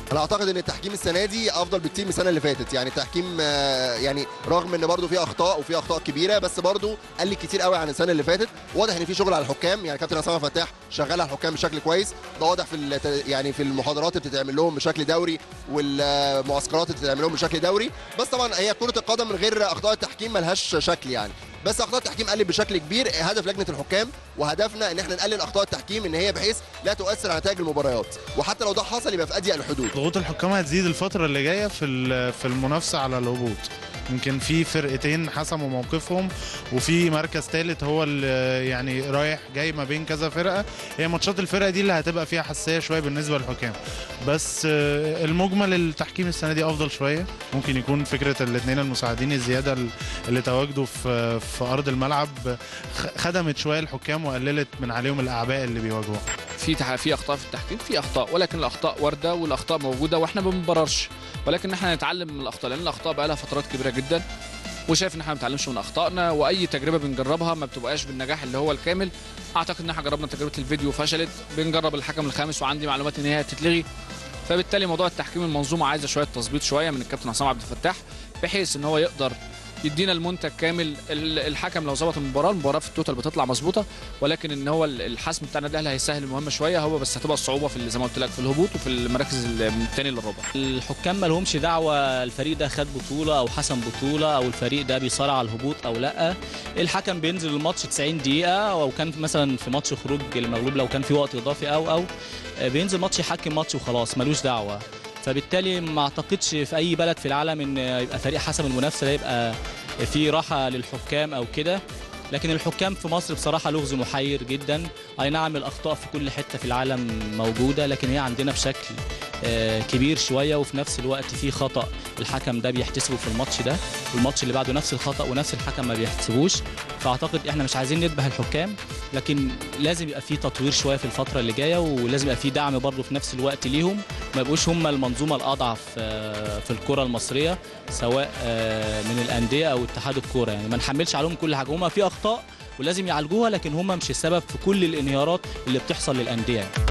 انا اعتقد ان التحكيم السنه دي افضل بكتير من السنه اللي فاتت يعني التحكيم آه، يعني رغم ان برضو في اخطاء وفي اخطاء كبيره بس برضو قل كتير قوي عن السنه اللي فاتت واضح ان في شغل على الحكام يعني كابتن عصام فتاح شغال على الحكام بشكل كويس ده واضح في الت- يعني في المحاضرات اللي بتتعمل لهم بشكل دوري والمعسكرات اللي بتتعمل لهم بشكل دوري بس طبعا هي كره القدم من غير اخطاء التحكيم ملهاش شكل يعني بس اخطاء التحكيم قلت بشكل كبير هدف لجنه الحكام وهدفنا ان احنا نقلل اخطاء التحكيم ان هي بحيث لا تؤثر على نتائج المباريات وحتى لو ده حصل يبقى في اضيق الحدود ضغوط الحكام هتزيد الفترة اللي جاية في ال- في المنافسة على الهبوط يمكن في فرقتين حسموا موقفهم وفي مركز ثالث هو اللي يعني رايح جاي ما بين كذا فرقة هي ماتشات الفرقة دي اللي هتبقى فيها حساسية شوية بالنسبة للحكام بس آه، المجمل التحكيم السنة دي أفضل شوية ممكن يكون فكرة الاثنين المساعدين الزيادة اللي تواجدوا في في أرض الملعب خ- خدمت شوية الحكام وقللت من عليهم الأعباء اللي بيواجهوها في تح... في اخطاء في التحكيم في اخطاء ولكن الاخطاء وارده والاخطاء موجوده واحنا ما بنبررش ولكن احنا نتعلم من الاخطاء لان الاخطاء بقى لها فترات كبيره جدا وشايف ان احنا ما بنتعلمش من اخطائنا واي تجربه بنجربها ما بتبقاش بالنجاح اللي هو الكامل اعتقد ان احنا جربنا تجربه الفيديو فشلت بنجرب الحكم الخامس وعندي معلومات ان هي هتتلغي فبالتالي موضوع التحكيم المنظومه عايزه شويه تظبيط شويه من الكابتن عصام عبد الفتاح بحيث ان هو يقدر يدينا المنتج كامل ال- الحكم لو ظبط المباراه المباراه في التوتال بتطلع مظبوطه ولكن ان هو ال- الحسم بتاع النادي الاهلي هيسهل المهمه شويه هو بس هتبقى الصعوبه في اللي زي ما قلت لك في الهبوط وفي المراكز ال- من الثاني للرابع الحكام ما لهمش دعوه الفريق ده خد بطوله او حسم بطوله او الفريق ده بيصارع على الهبوط او لا الحكم بينزل الماتش 90 دقيقه او كان مثلا في ماتش خروج المغلوب لو كان في وقت اضافي او او بينزل ماتش يحكم ماتش وخلاص ملوش دعوه فبالتالي ما اعتقدش في اي بلد في العالم ان يبقى فريق حسم المنافسه ده يبقى في راحه للحكام او كده لكن الحكام في مصر بصراحه لغز محير جدا اي نعم الاخطاء في كل حته في العالم موجوده لكن هي عندنا بشكل آه، كبير شويه وفي نفس الوقت في خطا الحكم ده بيحتسبه في الماتش ده والماتش اللي بعده نفس الخطا ونفس الحكم ما بيحتسبوش فاعتقد احنا مش عايزين نذبح الحكام لكن لازم يبقى في تطوير شويه في الفتره اللي جايه ولازم يبقى في دعم برضه في نفس الوقت ليهم ما يبقوش هم المنظومه الاضعف آه، في الكره المصريه سواء آه، من الانديه او اتحاد الكوره يعني ما نحملش عليهم كل حاجه هم في اخطاء ولازم يعالجوها لكن هم مش السبب في كل الانهيارات اللي بتحصل للانديه يعني.